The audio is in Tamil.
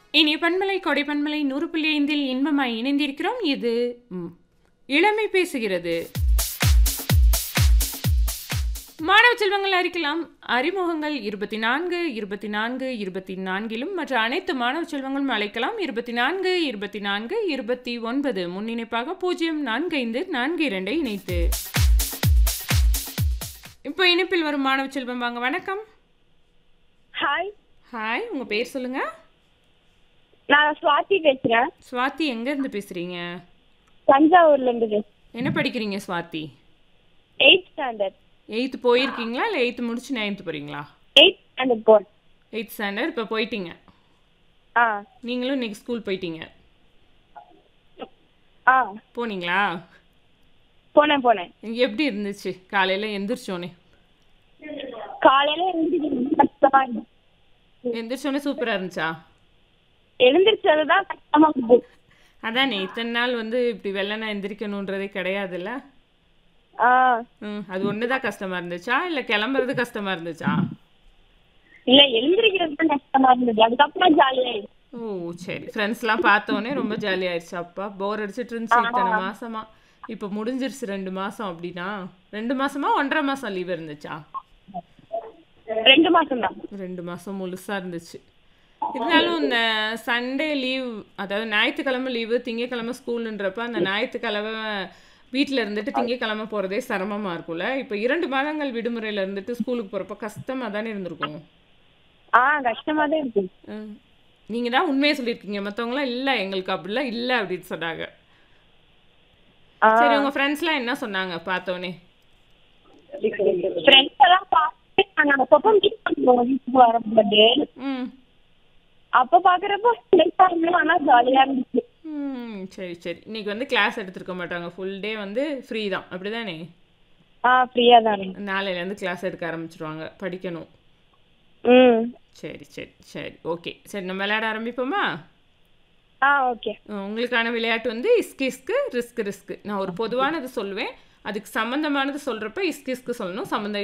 இனி பண்பலை கொடை பண்பலை நூறு புள்ளி ஐந்தில் இன்பமாய் இணைந்திருக்கிறோம் இது ம், இளமை பேசுகிறது மாணவ செல்வங்கள் அறிக்கலாம் அறிமுகங்கள் இருபத்தி நான்கு இருபத்தி நான்கு இருபத்தி நான்கிலும் மற்ற அனைத்து மாணவ செல்வங்களும் அழைக்கலாம் இருபத்தி நான்கு இருபத்தி நான்கு இருபத்தி ஒன்பது முன்னிணைப்பாக பூஜ்ஜியம் நான்கு ஐந்து நான்கு இரண்டை இணைத்து இப்போ இணைப்பில் வரும் மாணவ செல்வம் வாங்க வணக்கம் ஹாய் ஹாய் உங்க பேர் சொல்லுங்க நான் சுவாதி பேசுறேன் சுவாதி எங்க இருந்து பேசுறீங்க தஞ்சாவூர்ல இருந்து பேசுறேன் என்ன படிக்கிறீங்க சுவாதி எயிட் ஸ்டாண்டர்ட் எயித்து போயிருக்கீங்களா இல்லை எயித்து முடிச்சு நைன்த்து போறீங்களா எயிட் ஸ்டாண்டர்ட் போன் எயித் ஸ்டாண்டர்ட் இப்போ போயிட்டீங்க ஆ நீங்களும் இன்னைக்கு ஸ்கூல் போயிட்டீங்க ஆ போனீங்களா போனேன் போனேன் எப்படி இருந்துச்சு காலையில் எந்திரிச்சோனே காலையில எழுந்திரிக்கிறது கஷ்டமா இருந்துச்சு எந்திரிச்சோனே சூப்பராக இருந்துச்சா எழுந்திரிச்சதுதான் கஷ்டமா இருந்துச்சு அதானே இத்தனை நாள் வந்து இப்படி வெள்ளனா எந்திரிக்கணுன்றதே கிடையாதுல்ல ஆ ம் அது ஒன்று தான் கஷ்டமாக இருந்துச்சா இல்லை கிளம்புறது கஷ்டமாக இருந்துச்சா இல்ல எழுந்திரிக்கிறது தான் கஷ்டமா இருந்தது அதுக்கப்புறம் ஜாலியாயிடுச்சு ஓ சரி ஃப்ரெண்ட்ஸ்லாம் பார்த்தோன்னே ரொம்ப ஜாலியாயிருச்சு அப்பா போர் அடிச்சிட்டு இருந்துச்சு இத்தனை மாசமா இப்போ முடிஞ்சிருச்சு ரெண்டு மாசம் அப்படின்னா ரெண்டு மாசமா ஒன்றரை மாசம் லீவ் இருந்துச்சா ரெண்டு மாசம் தான் ரெண்டு மாசம் முழுசா இருந்துச்சு இருந்தாலும் இந்த சண்டே லீவ் அதாவது ஞாயிற்றுக்கிழமை லீவு திங்கக்கிழமை ஸ்கூலுன்றப்ப அந்த ஞாயிற்றுக்கிழமை வீட்டில் இருந்துட்டு திங்கக்கிழமை போகிறதே சிரமமாக இருக்கும்ல இப்போ இரண்டு மாதங்கள் விடுமுறையில் இருந்துட்டு ஸ்கூலுக்கு போகிறப்ப கஷ்டமாக தானே இருந்திருக்கும் ஆ கஷ்டமா தான் இருக்கு நீங்கள் தான் உண்மையை சொல்லியிருக்கீங்க மற்றவங்களாம் இல்லை எங்களுக்கு அப்படிலாம் இல்லை அப்படின்னு சொன்னாங்க ஆ சரி உங்கள் ஃப்ரெண்ட்ஸ்லாம் என்ன சொன்னாங்க பார்த்தோன்னே ஃப்ரெண்ட்ஸ் எல்லாம் பார்த்து நாங்க அப்பப்போ மீட் பண்ணுவோம் வீட்டுக்கு வரும்போது ம் அப்ப பாக்குறப்போ ஃப்ரெண்ட்ஸ் ஆனா ஜாலியா இருந்துச்சு ம் சரி சரி இன்னைக்கு வந்து கிளாஸ் எடுத்திருக்க மாட்டாங்க ஃபுல் டே வந்து ஃப்ரீ தான் அப்படிதானே ஆ ஃப்ரீயா தானே நாளையிலேருந்து கிளாஸ் எடுக்க ஆரம்பிச்சிருவாங்க படிக்கணும் ம் சரி சரி சரி ஓகே சரி நம்ம விளையாட ஆரம்பிப்போமா ஆ ஓகே அஹ் உங்களுக்கான விளையாட்டு வந்து இஸ்கு இஸ்கு ரிஸ்க் ரிஸ்க் நான் ஒரு பொதுவானது சொல்லுவேன் அதுக்கு சம்மந்தமானது சொல்கிறப்ப இஸ்கு இஸ்கு சொல்லணும் சம்மந்தம்